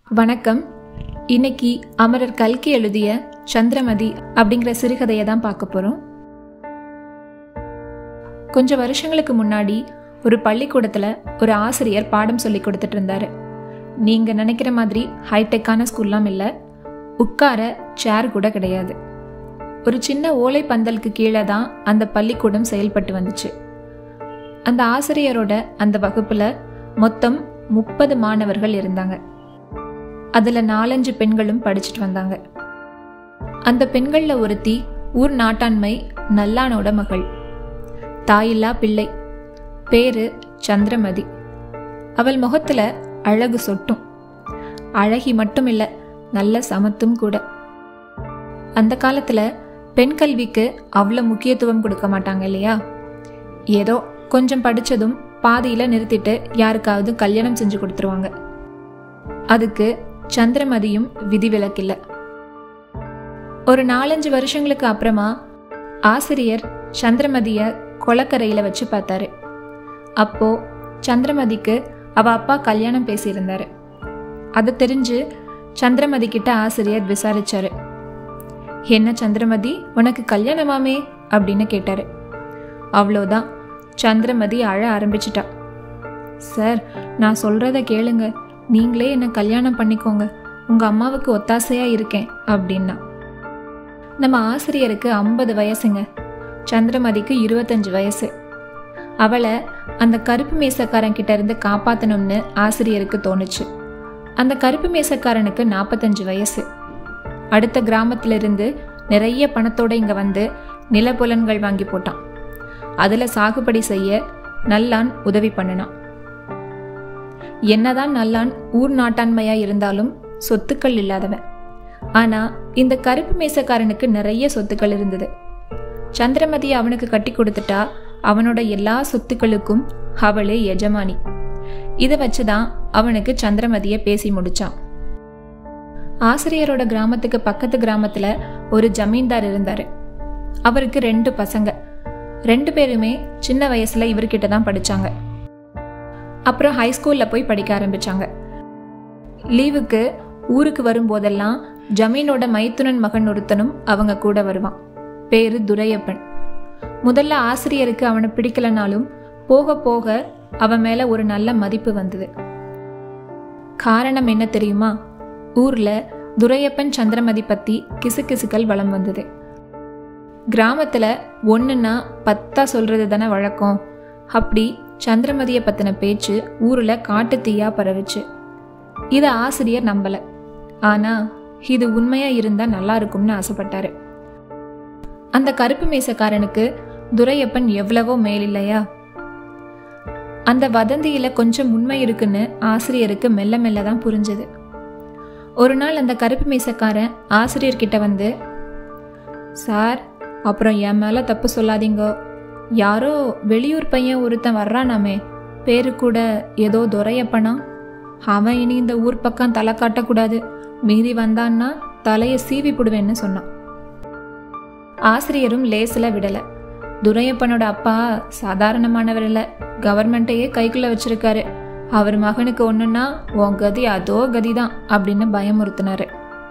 வணக்கம் இன்னைக்கு அமரர் கல்கி எழுதிய சந்திரமதி அப்படிங்கிற சிறுகதையை தான் பார்க்க போகிறோம் கொஞ்சம் வருஷங்களுக்கு முன்னாடி ஒரு பள்ளிக்கூடத்தில் ஒரு ஆசிரியர் பாடம் சொல்லி கொடுத்துட்டு இருந்தாரு நீங்கள் நினைக்கிற மாதிரி ஹைடெக்கான ஸ்கூல்லாம் இல்லை உட்கார சேர் கூட கிடையாது ஒரு சின்ன ஓலை பந்தலுக்கு கீழே தான் அந்த பள்ளிக்கூடம் செயல்பட்டு வந்துச்சு அந்த ஆசிரியரோட அந்த வகுப்புல மொத்தம் முப்பது மாணவர்கள் இருந்தாங்க அதுல நாலஞ்சு பெண்களும் படிச்சுட்டு வந்தாங்க அந்த பெண்கள்ல ஒருத்தி ஊர் நாட்டாண்மை நல்லானோட மகள் தாயில்லா பிள்ளை பேரு சந்திரமதி அவள் முகத்துல அழகு சொட்டும் அழகி மட்டும் இல்ல நல்ல சமத்தும் கூட அந்த காலத்துல பெண் கல்விக்கு அவ்வளோ முக்கியத்துவம் கொடுக்க மாட்டாங்க இல்லையா ஏதோ கொஞ்சம் படிச்சதும் பாதியில நிறுத்திட்டு யாருக்காவது கல்யாணம் செஞ்சு கொடுத்துருவாங்க அதுக்கு சந்திரமதியும் விதிவிலக்கில்ல ஒரு நாலஞ்சு வருஷங்களுக்கு அப்புறமா ஆசிரியர் சந்திரமதிய கொளக்கரையில வச்சு பார்த்தாரு அப்போ சந்திரமதிக்கு அவ அப்பா கல்யாணம் பேசியிருந்தாரு அது தெரிஞ்சு சந்திரமதி கிட்ட ஆசிரியர் விசாரிச்சாரு என்ன சந்திரமதி உனக்கு கல்யாணமாமே அப்படின்னு கேட்டாரு அவ்வளோதான் சந்திரமதி அழ ஆரம்பிச்சிட்டா சார் நான் சொல்றத கேளுங்க நீங்களே என்னை கல்யாணம் பண்ணிக்கோங்க உங்க அம்மாவுக்கு ஒத்தாசையா இருக்கேன் அப்படின்னா நம்ம ஆசிரியருக்கு ஐம்பது வயசுங்க சந்திரமதிக்கு இருபத்தஞ்சு வயசு அவளை அந்த கருப்பு மேசக்காரன் கிட்ட இருந்து காப்பாத்தணும்னு ஆசிரியருக்கு தோணுச்சு அந்த கருப்பு மேசக்காரனுக்கு நாற்பத்தஞ்சு வயசு அடுத்த கிராமத்துல இருந்து நிறைய பணத்தோட இங்க வந்து நிலப்புலன்கள் வாங்கி போட்டான் அதுல சாகுபடி செய்ய நல்லான் உதவி பண்ணினான் என்னதான் நல்லான் ஊர் நாட்டாண்மையா இருந்தாலும் சொத்துக்கள் இல்லாதவன் ஆனா இந்த கருப்பு மேசக்காரனுக்கு நிறைய சொத்துக்கள் இருந்தது சந்திரமதி அவனுக்கு கட்டி கொடுத்துட்டா அவனோட எல்லா சொத்துக்களுக்கும் அவளே எஜமானி இதை வச்சுதான் அவனுக்கு சந்திரமதிய பேசி முடிச்சான் ஆசிரியரோட கிராமத்துக்கு பக்கத்து கிராமத்துல ஒரு ஜமீன்தார் இருந்தாரு அவருக்கு ரெண்டு பசங்க ரெண்டு பேருமே சின்ன வயசுல இவர்கிட்ட தான் படிச்சாங்க அப்புறம் ஹைஸ்கூல்ல போய் படிக்க ஆரம்பிச்சாங்க லீவுக்கு ஊருக்கு வரும்போதெல்லாம் ஜமீனோட மைத்துனன் மகன் ஒருத்தனும் அவங்க கூட வருவான் பேரு துரையப்பன் முதல்ல ஆசிரியருக்கு அவனை பிடிக்கலனாலும் போக போக அவன் மேல ஒரு நல்ல மதிப்பு வந்தது காரணம் என்ன தெரியுமா ஊர்ல துரையப்பன் சந்திரமதி பத்தி கிசுகிசுக்கள் வளம் வந்தது கிராமத்துல ஒண்ணுன்னா பத்தா சொல்றது தானே வழக்கம் அப்படி சந்திரமதியை பத்தின பேச்சு ஊர்ல காட்டு தீயா பரவுச்சு இத ஆசிரியர் நம்பல ஆனா இது உண்மையா இருந்தா நல்லா இருக்கும்னு ஆசைப்பட்டாரு அந்த கருப்பு மீசக்காரனுக்கு துரையப்பன் எவ்வளவோ மேல் இல்லையா அந்த வதந்தியில கொஞ்சம் உண்மை இருக்குன்னு ஆசிரியருக்கு மெல்ல மெல்ல தான் புரிஞ்சது ஒரு நாள் அந்த கருப்பு மீசக்காரன் ஆசிரியர்கிட்ட வந்து சார் அப்புறம் என் மேலே தப்பு சொல்லாதீங்க யாரோ வெளியூர் பையன் ஒருத்தன் வர்றானாமே பேரு கூட ஏதோ துரையப்பனா அவன் இனி இந்த ஊர் பக்கம் தலை காட்டக்கூடாது மீறி வந்தான்னா தலையை சீவி போடுவேன்னு சொன்னான் ஆசிரியரும் லேசில் விடலை துரையப்பனோட அப்பா சாதாரணமானவர் இல்லை கவர்மெண்ட்டையே கைக்குள்ள வச்சிருக்காரு அவர் மகனுக்கு ஒன்றுன்னா உன் கதி அதோ கதி தான் அப்படின்னு பயமுறுத்தினாரு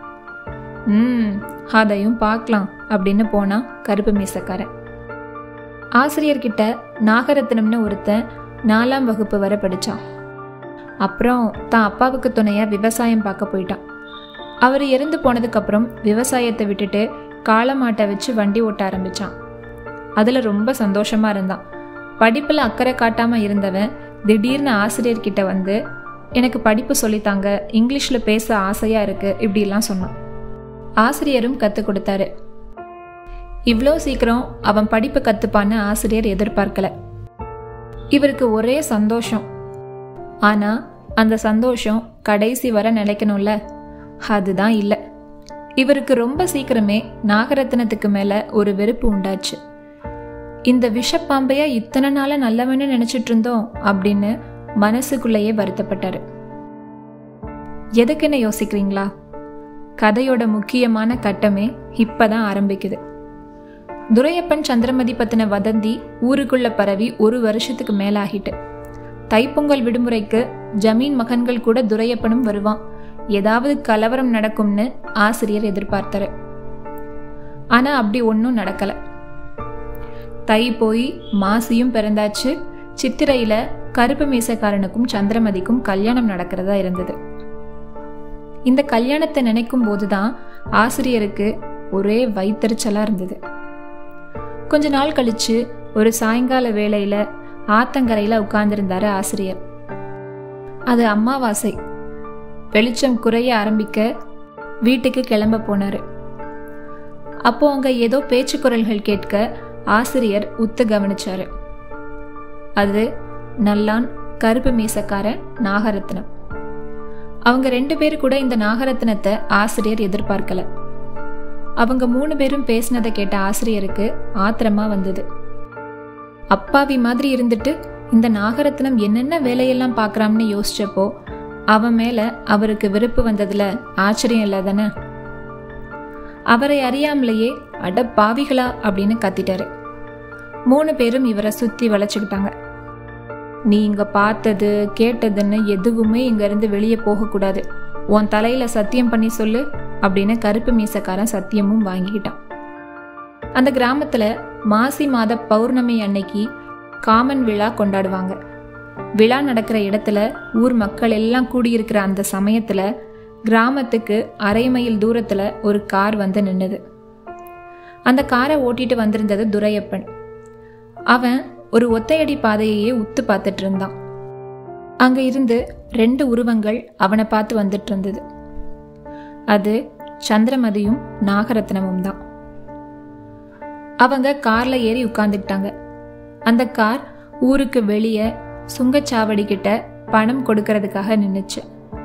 ம் அதையும் பார்க்கலாம் அப்படின்னு போனா கருப்பு மீசக்காரன் ஆசிரியர்கிட்ட நாகரத்னம்னு ஒருத்தன் நாலாம் வகுப்பு வரை படிச்சான் அப்புறம் தான் அப்பாவுக்கு துணையா விவசாயம் பார்க்க போயிட்டான் அவர் இறந்து போனதுக்கப்புறம் விவசாயத்தை விட்டுட்டு காளமாட்டை வச்சு வண்டி ஓட்ட ஆரம்பிச்சான் அதில் ரொம்ப சந்தோஷமா இருந்தான் படிப்பில் அக்கறை காட்டாம இருந்தவன் திடீர்னு ஆசிரியர்கிட்ட வந்து எனக்கு படிப்பு சொல்லித்தாங்க இங்கிலீஷில் பேச ஆசையா இருக்கு இப்படிலாம் சொன்னான் ஆசிரியரும் கற்றுக் கொடுத்தாரு இவ்வளோ சீக்கிரம் அவன் படிப்பு கற்றுப்பான்னு ஆசிரியர் எதிர்பார்க்கல இவருக்கு ஒரே சந்தோஷம் ஆனா அந்த சந்தோஷம் கடைசி வர நிலைக்கணும்ல அதுதான் இல்லை இவருக்கு ரொம்ப சீக்கிரமே நாகரத்னத்துக்கு மேல ஒரு வெறுப்பு உண்டாச்சு இந்த விஷப்பாம்பையா இத்தனை நாள நல்லவன்னு நினைச்சிட்டு இருந்தோம் அப்படின்னு மனசுக்குள்ளேயே வருத்தப்பட்டாரு எதுக்குன்னு யோசிக்கிறீங்களா கதையோட முக்கியமான கட்டமே இப்பதான் ஆரம்பிக்குது துரையப்பன் சந்திரமதி பத்தின வதந்தி ஊருக்குள்ள பரவி ஒரு வருஷத்துக்கு மேலாகிட்டு தைப்பொங்கல் விடுமுறைக்கு ஜமீன் மகன்கள் கூட துரையப்பனும் வருவான் ஏதாவது கலவரம் நடக்கும்னு ஆசிரியர் எதிர்பார்த்தாரு ஆனா அப்படி ஒன்றும் நடக்கல தை போய் மாசியும் பிறந்தாச்சு சித்திரையில கருப்பு மீசக்காரனுக்கும் சந்திரமதிக்கும் கல்யாணம் நடக்கிறதா இருந்தது இந்த கல்யாணத்தை நினைக்கும் போதுதான் ஆசிரியருக்கு ஒரே வைத்தறிச்சலா இருந்தது கொஞ்ச நாள் கழிச்சு ஒரு சாயங்கால வேளையில ஆத்தங்கரையில உட்கார்ந்திருந்தாரு ஆசிரியர் அது அமாவாசை வெளிச்சம் குறைய ஆரம்பிக்க வீட்டுக்கு கிளம்ப போனாரு அப்போ அங்க ஏதோ பேச்சு குரல்கள் கேட்க ஆசிரியர் உத்து கவனிச்சாரு அது நல்லான் கருப்பு மீசக்காரன் நாகரத்னம் அவங்க ரெண்டு பேரு கூட இந்த நாகரத்னத்தை ஆசிரியர் எதிர்பார்க்கல அவங்க மூணு பேரும் பேசினதை கேட்ட ஆசிரியருக்கு ஆத்திரமா வந்தது அப்பாவி மாதிரி இருந்துட்டு இந்த நாகரத்னம் என்னென்ன வேலையெல்லாம் பார்க்கறாம்னு யோசிச்சப்போ அவன் மேல அவருக்கு வெறுப்பு வந்ததுல ஆச்சரியம் இல்லை தானே அவரை அறியாமலேயே அட பாவிகளா அப்படின்னு கத்திட்டாரு மூணு பேரும் இவரை சுத்தி வளைச்சுக்கிட்டாங்க நீ இங்க பார்த்தது கேட்டதுன்னு எதுவுமே இங்க இருந்து வெளியே போகக்கூடாது உன் தலையில சத்தியம் பண்ணி சொல்லு அப்படின்னு கருப்பு மீசக்காரன் சத்தியமும் வாங்கிக்கிட்டான் அந்த கிராமத்துல மாசி மாத பௌர்ணமி அன்னைக்கு காமன் விழா கொண்டாடுவாங்க விழா நடக்கிற இடத்துல ஊர் மக்கள் எல்லாம் கூடியிருக்கிற அந்த சமயத்துல கிராமத்துக்கு அரை மைல் தூரத்துல ஒரு கார் வந்து நின்னுது அந்த காரை ஓட்டிட்டு வந்திருந்தது துரையப்பன் அவன் ஒரு ஒத்தையடி பாதையையே உத்து பார்த்துட்டு இருந்தான் அங்க இருந்து ரெண்டு உருவங்கள் அவனை பார்த்து வந்துட்டு இருந்தது அது சந்திரமதியும் நாகரத்னமும் தான் அவங்க கார்ல ஏறி உட்கார்ந்துக்கிட்டாங்க அந்த கார் ஊருக்கு வெளியே சுங்கச்சாவடி கிட்ட பணம் கொடுக்கறதுக்காக நின்னுச்சு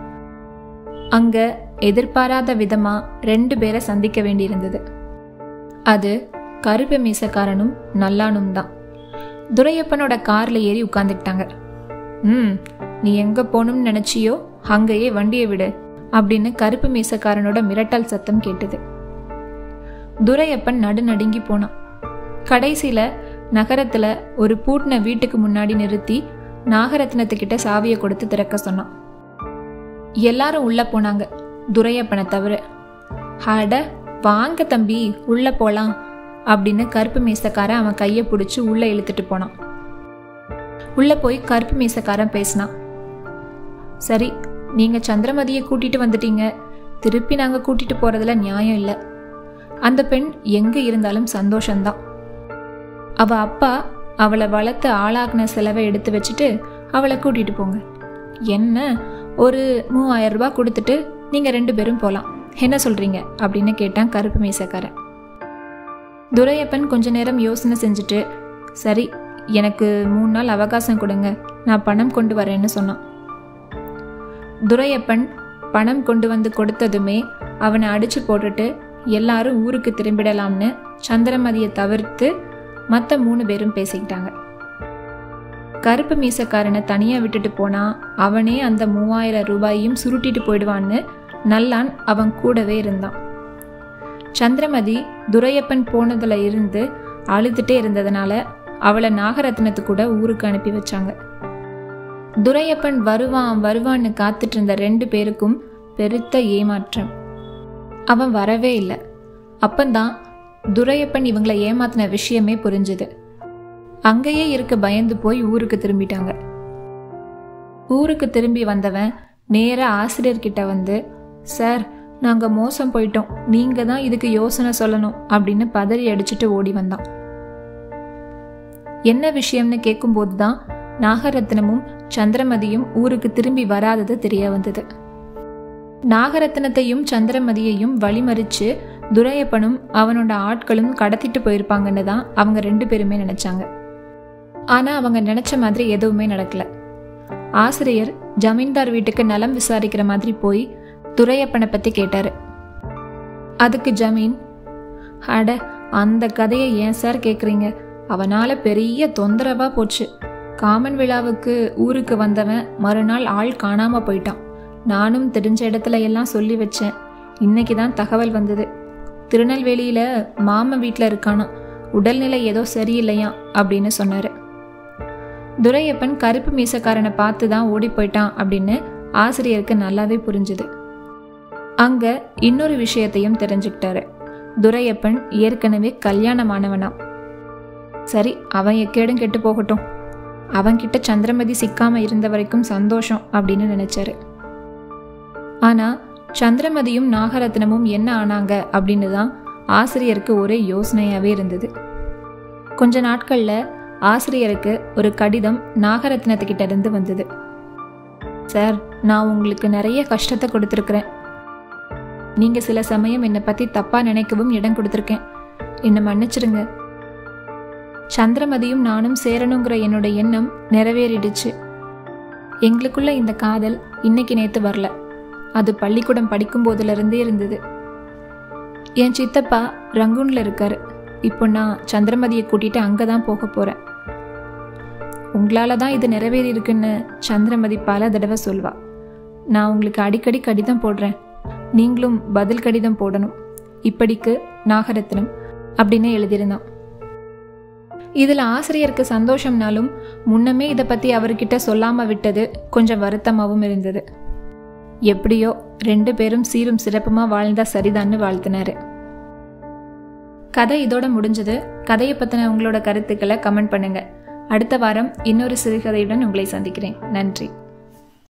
அங்க எதிர்பாராத விதமா ரெண்டு பேரை சந்திக்க வேண்டியிருந்தது அது கருப்பு மீசக்காரனும் நல்லானும் தான் துரையப்பனோட கார்ல ஏறி உட்காந்துக்கிட்டாங்க ம் நீ எங்க போகணும்னு நினைச்சியோ அங்கேயே வண்டியை விடு அப்படின்னு கருப்பு மீசக்காரனோட மிரட்டல் சத்தம் கேட்டது துரையப்பன் நடுநடுங்கி போனான் கடைசியில நகரத்துல ஒரு பூட்டின வீட்டுக்கு முன்னாடி நிறுத்தி நாகரத்னத்துக்கிட்ட சாவியை கொடுத்து திறக்க சொன்னான் எல்லாரும் உள்ள போனாங்க துரையப்பனை தவிர அட வாங்க தம்பி உள்ள போலாம் அப்படின்னு கருப்பு மீசக்காரன் அவன் கையை பிடிச்சி உள்ள இழுத்துட்டு போனான் உள்ள போய் கருப்பு மீசக்காரன் பேசினான் சரி நீங்க சந்திரமதியை கூட்டிட்டு வந்துட்டீங்க திருப்பி நாங்க கூட்டிட்டு போறதுல நியாயம் இல்லை அந்த பெண் எங்க இருந்தாலும் சந்தோஷம்தான் அவ அப்பா அவளை வளர்த்து ஆளாக்குன செலவை எடுத்து வச்சுட்டு அவளை கூட்டிட்டு போங்க என்ன ஒரு மூவாயிரம் ரூபாய் கொடுத்துட்டு நீங்க ரெண்டு பேரும் போலாம் என்ன சொல்றீங்க அப்படின்னு கேட்டான் கருப்பு மீசக்காரன் துரையப்பன் கொஞ்ச நேரம் யோசனை செஞ்சுட்டு சரி எனக்கு மூணு நாள் அவகாசம் கொடுங்க நான் பணம் கொண்டு வரேன்னு சொன்னான் துரையப்பன் பணம் கொண்டு வந்து கொடுத்ததுமே அவனை அடிச்சு போட்டுட்டு எல்லாரும் ஊருக்கு திரும்பிடலாம்னு சந்திரமதியை தவிர்த்து மற்ற மூணு பேரும் பேசிக்கிட்டாங்க கருப்பு மீசக்காரனை தனியா விட்டுட்டு போனா அவனே அந்த மூவாயிரம் ரூபாயையும் சுருட்டிட்டு போயிடுவான்னு நல்லான் அவன் கூடவே இருந்தான் சந்திரமதி துரையப்பன் போனதுல இருந்து அழுதுட்டே இருந்ததுனால அவளை நாகரத்னத்து கூட ஊருக்கு அனுப்பி வச்சாங்க துரையப்பன் வருவான் வருவான்னு காத்துட்டு இருந்த ரெண்டு பேருக்கும் பெருத்த ஏமாற்றம் அவன் வரவே இல்லை அப்பந்தான் துரையப்பன் இவங்களை ஏமாத்தின விஷயமே புரிஞ்சுது அங்கேயே இருக்க பயந்து போய் ஊருக்கு திரும்பிட்டாங்க ஊருக்கு திரும்பி வந்தவன் நேரா ஆசிரியர்கிட்ட வந்து சார் நாங்க மோசம் போயிட்டோம் நீங்க தான் இதுக்கு யோசனை சொல்லணும் அப்படின்னு பதறி அடிச்சுட்டு ஓடி வந்தான் என்ன விஷயம்னு கேட்கும்போது தான் நாகரத்னமும் சந்திரமதியும் ஊருக்கு திரும்பி வராதது தெரிய வந்தது நாகரத்னத்தையும் சந்திரமதியையும் வழிமறிச்சு துரையப்பனும் அவனோட ஆட்களும் கடத்திட்டு போயிருப்பாங்கன்னு தான் அவங்க ரெண்டு பேருமே நினைச்சாங்க ஆனா அவங்க நினைச்ச மாதிரி எதுவுமே நடக்கல ஆசிரியர் ஜமீன்தார் வீட்டுக்கு நலம் விசாரிக்கிற மாதிரி போய் துரையப்பனை பத்தி கேட்டாரு அதுக்கு ஜமீன் அட அந்த கதையை ஏன் சார் கேக்குறீங்க அவனால பெரிய தொந்தரவா போச்சு காமன் விழாவுக்கு ஊருக்கு வந்தவன் மறுநாள் ஆள் காணாம போயிட்டான் நானும் தெரிஞ்ச இடத்துல எல்லாம் சொல்லி வச்சேன் இன்னைக்கு தான் தகவல் வந்தது திருநெல்வேலியில மாமன் வீட்டில் இருக்கானா உடல்நிலை ஏதோ சரியில்லையா அப்படின்னு சொன்னாரு துரையப்பன் கருப்பு மீசக்காரனை பார்த்து தான் ஓடி போயிட்டான் அப்படின்னு ஆசிரியருக்கு நல்லாவே புரிஞ்சுது அங்க இன்னொரு விஷயத்தையும் தெரிஞ்சுக்கிட்டாரு துரையப்பன் ஏற்கனவே கல்யாணமானவனாம் சரி அவன் எக்கேடும் கெட்டு போகட்டும் அவன்கிட்ட சந்திரமதி சிக்காம இருந்த வரைக்கும் சந்தோஷம் அப்படின்னு நினைச்சாரு ஆனா சந்திரமதியும் நாகரத்னமும் என்ன ஆனாங்க அப்படின்னு தான் ஆசிரியருக்கு ஒரே யோசனையாவே இருந்தது கொஞ்ச நாட்கள்ல ஆசிரியருக்கு ஒரு கடிதம் நாகரத்னத்துக்கிட்ட இருந்து வந்தது சார் நான் உங்களுக்கு நிறைய கஷ்டத்தை கொடுத்துருக்குறேன் நீங்க சில சமயம் என்னை பத்தி தப்பா நினைக்கவும் இடம் கொடுத்துருக்கேன் என்னை மன்னிச்சிடுங்க சந்திரமதியும் நானும் சேரணுங்கிற என்னோட எண்ணம் நிறைவேறிடுச்சு எங்களுக்குள்ள இந்த காதல் இன்னைக்கு நேத்து வரல அது பள்ளிக்கூடம் படிக்கும் போதுல இருந்தே இருந்தது என் சித்தப்பா ரங்கூன்ல இருக்காரு இப்போ நான் சந்திரமதியை கூட்டிட்டு அங்கே தான் போக போறேன் உங்களால தான் இது நிறைவேறி இருக்குன்னு சந்திரமதி பல தடவை சொல்வா நான் உங்களுக்கு அடிக்கடி கடிதம் போடுறேன் நீங்களும் பதில் கடிதம் போடணும் இப்படிக்கு நாகரத்னம் அப்படின்னு எழுதியிருந்தான் இதில் ஆசிரியருக்கு சந்தோஷம்னாலும் முன்னமே இதை பற்றி அவர்கிட்ட சொல்லாம விட்டது கொஞ்சம் வருத்தமாகவும் இருந்தது எப்படியோ ரெண்டு பேரும் சீரும் சிறப்புமா வாழ்ந்தா சரிதான்னு வாழ்த்தினாரு கதை இதோட முடிஞ்சது கதையை பற்றின உங்களோட கருத்துக்களை கமெண்ட் பண்ணுங்க அடுத்த வாரம் இன்னொரு சிறுகதையுடன் உங்களை சந்திக்கிறேன் நன்றி